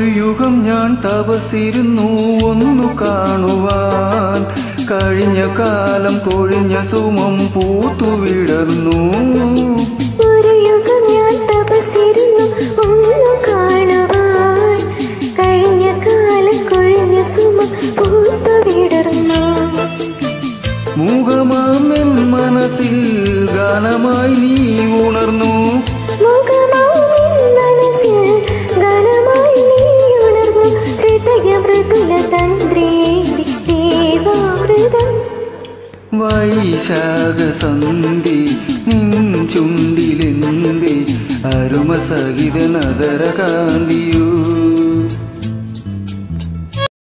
ഒരു യുഗം ഞാൻ തപസിരുന്നു ഒന്നു കാണുവാൻ കഴിഞ്ഞ കാലം കൊഴിഞ്ഞ സുമം പൂത്തുവിടർന്നു ഒരു യുഗം ഞാൻ തപസിരുന്നു ഒന്നു കാണുവാൻ കഴിഞ്ഞ കാലം കൊഴിഞ്ഞ സുമം പൂത്തു വിടർന്നു മൂകമാമെൻ മനസ്സിൽ ഗാനമായി നീ ഉണർന്നു മുഖമാവിൻ മനസ്സിൽ ഗാനമായി നീ ഉണർന്നു ഹൃദയമൃദുല തന്ത്രിയേന്തി ദേവാമൃതം വൈശാഖ സന്ധി നിൻ ചുണ്ടിലെന്തേ അരുമ സഹിത നദര കാന്തിയോ